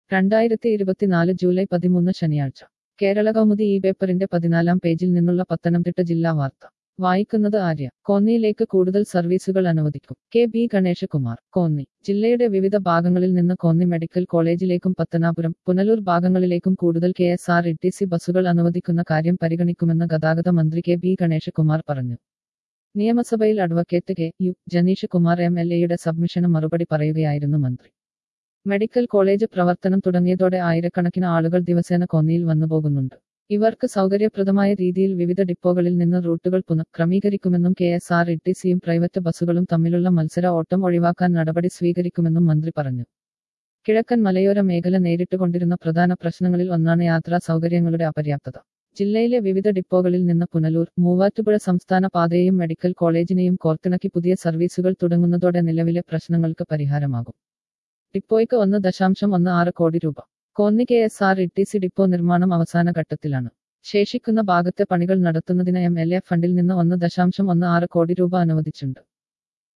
രണ്ടായിരത്തി ഇരുപത്തിനാല് ജൂലൈ പതിമൂന്ന് ശനിയാഴ്ച കേരള കൗമുദി ഈ പേപ്പറിന്റെ പതിനാലാം പേജിൽ നിന്നുള്ള പത്തനംതിട്ട ജില്ലാ വാർത്ത വായിക്കുന്നത് ആര്യ കോന്നിയിലേക്ക് കൂടുതൽ സർവീസുകൾ അനുവദിക്കും കെ ബി ഗണേശകുമാർ കോന്നി ജില്ലയുടെ വിവിധ ഭാഗങ്ങളിൽ നിന്ന് കോന്നി മെഡിക്കൽ കോളേജിലേക്കും പത്തനാപുരം പുനലൂർ ഭാഗങ്ങളിലേക്കും കൂടുതൽ K S R T C സി ബസ്സുകൾ അനുവദിക്കുന്ന കാര്യം പരിഗണിക്കുമെന്ന് ഗതാഗത മന്ത്രി കെ ബി ഗണേശകുമാർ പറഞ്ഞു നിയമസഭയിൽ advocate K U Janeesh Kumar M L എയുടെ സബ്മിഷന് മറുപടി പറയുകയായിരുന്നു മന്ത്രി മെഡിക്കൽ കോളേജ് പ്രവർത്തനം തുടങ്ങിയതോടെ ആയിരക്കണക്കിന് ആളുകൾ ദിവസേന കോന്നിയിൽ വന്നുപോകുന്നുണ്ട് ഇവർക്ക് സൗകര്യപ്രദമായ രീതിയിൽ വിവിധ ഡിപ്പോകളിൽ നിന്ന് റൂട്ടുകൾ പുനഃക്രമീകരിക്കുമെന്നും കെ എസ് ആർ ഇ ടി സിയും പ്രൈവറ്റ് ബസ്സുകളും തമ്മിലുള്ള മത്സര ഓട്ടം ഒഴിവാക്കാൻ നടപടി സ്വീകരിക്കുമെന്നും മന്ത്രി പറഞ്ഞു കിഴക്കൻ മലയോര മേഖല നേരിട്ടുകൊണ്ടിരുന്ന പ്രധാന പ്രശ്നങ്ങളിൽ ഒന്നാണ് യാത്രാ സൗകര്യങ്ങളുടെ അപര്യാപ്തത ജില്ലയിലെ വിവിധ ഡിപ്പോകളിൽ നിന്ന് പുനലൂർ മൂവാറ്റുപുഴ സംസ്ഥാന പാതയെയും മെഡിക്കൽ കോളേജിനെയും കോർത്തിണക്കി പുതിയ സർവീസുകൾ തുടങ്ങുന്നതോടെ നിലവിലെ പ്രശ്നങ്ങൾക്ക് പരിഹാരമാകും ഡിപ്പോയ്ക്ക് ഒന്ന് ദശാംശം ഒന്ന് ആറ് കോടി രൂപ Konni K S R T C സി ഡിപ്പോ നിർമ്മാണം അവസാന ഘട്ടത്തിലാണ് ശേഷിക്കുന്ന ഭാഗത്തെ പണികൾ നടത്തുന്നതിന് എം എൽ എ ഫണ്ടിൽ നിന്ന് ഒന്ന് ദശാംശം ഒന്ന് ആറ് കോടി രൂപ അനുവദിച്ചിട്ടുണ്ട്